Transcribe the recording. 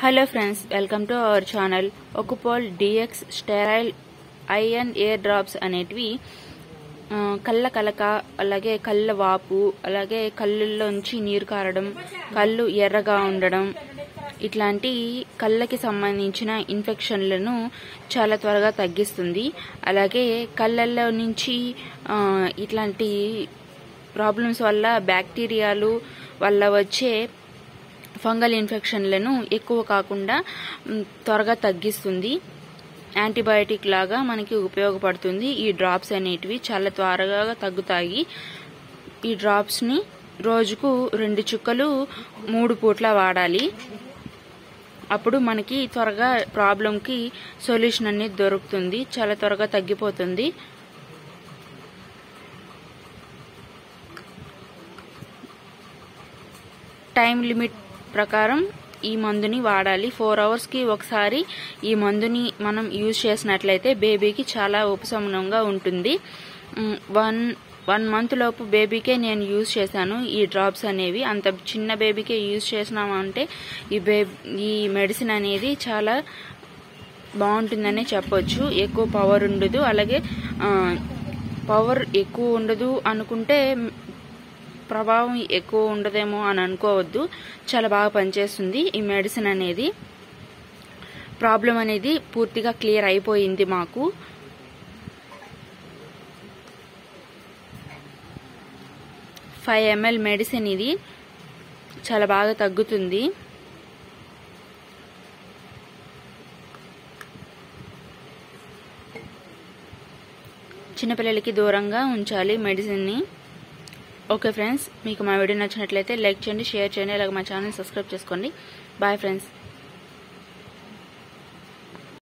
hello friends welcome to our channel Ocupol DX sterile eye and ear drops అనేటివి ఆ, కళ్ళ కలక అలాగే కళ్ళ వాపు అలాగే కళ్ళల్లోంచి నీరు కారడం కళ్ళు ఎర్రగా ఉండడం ఇట్లాంటి కళ్ళకి సంబంధించిన ఇన్ఫెక్షన్లను చాలా త్వరగా తగ్గిస్తుంది అలాగే కళ్ళల్లో నుంచి ఆ, ఇట్లాంటి ప్రాబ్లమ్స్ వల్ల బ్యాక్టీరియాలు వల్ల వచ్చే ఫంగల్ ఇన్ఫెక్షన్లను ఎక్కువ కాకుండా మ్, త్వరగా తగ్గిస్తుంది యాంటీబయాటిక్ లాగా మనకి ఉపయోగపడుతుంది ఈ డ్రాప్స్ అనేటివి చాలా త్వరగా తగ్గుతాయి ఈ డ్రాప్స్ని రోజుకు రెండు చుక్కలు మూడు పూట్ల వాడాలి అప్పుడు మనకి త్వరగా ప్రాబ్లంకి సొల్యూషన్ అనేది దొరుకుతుంది చాలా త్వరగా తగ్గిపోతుంది టైం లిమిట్ ప్రకారం ఈ మందుని వాడాలి ఫోర్ అవర్స్కి ఒకసారి ఈ మందుని మనం యూజ్ చేసినట్లయితే బేబీకి చాలా ఉపశమనంగా ఉంటుంది మ్, వన్ వన్ మంత్ లోపు బేబీకే నేను యూజ్ చేశాను ఈ డ్రాప్స్ అనేవి అంత చిన్న బేబీకే యూజ్ చేసినామంటే ఈ బే ఈ మెడిసిన్ అనేది చాలా బాగుంటుందనే చెప్పొచ్చు ఎక్కువ పవర్ ఉండదు అలాగే ఆ, పవర్ ఎక్కువ ఉండదు అనుకుంటే ప్రభావం ఎక్కువ ఉండదేమో అని అనుకోవద్దు చాలా బాగా పనిచేస్తుంది ఈ మెడిసిన్ అనేది ప్రాబ్లం అనేది పూర్తిగా క్లియర్ అయిపోయింది మాకు ఫైవ్ ఎంఎల్ మెడిసిన్ ఇది చాలా బాగా తగ్గుతుంది చిన్నపిల్లలకి దూరంగా ఉంచాలి మెడిసిన్ని ఓకే ఫ్రెండ్స్ మీకు మా వీడియో నచ్చినట్లయితే లైక్ చేయండి షేర్ చేయండి అలాగే మా ఛానల్ సబ్స్క్రైబ్ చేసుకోండి బాయ్ ఫ్రెండ్స్